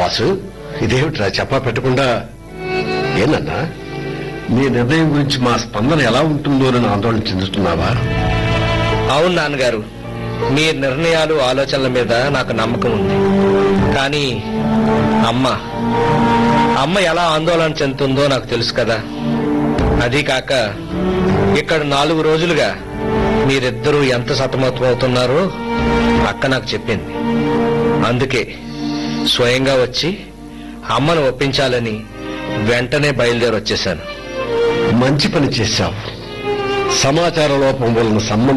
వాసు ఇదేమిట్రా చెప్పా పెట్టకుండా ఏనన్నా నీ నిర్ణయం గురించి మా స్పందన ఎలా ఉంటుందో అని ఆందోళన చెందుతున్నావా అవును నాన్నగారు మీ నిర్ణయాలు ఆలోచనల మీద నాకు నమ్మకం ఉంది కానీ అమ్మ అమ్మ ఎలా ఆందోళన చెందుతుందో నాకు తెలుసు కదా అది కాక ఇక్కడ నాలుగు రోజులుగా మీరిద్దరూ ఎంత సతమతం అవుతున్నారో అక్క నాకు చెప్పింది అందుకే స్వయంగా వచ్చి అమ్మను ఒప్పించాలని వెంటనే బయలుదేరి వచ్చేశాను మంచి పని చేశావు సమాచార లోపం వలన సంబంధం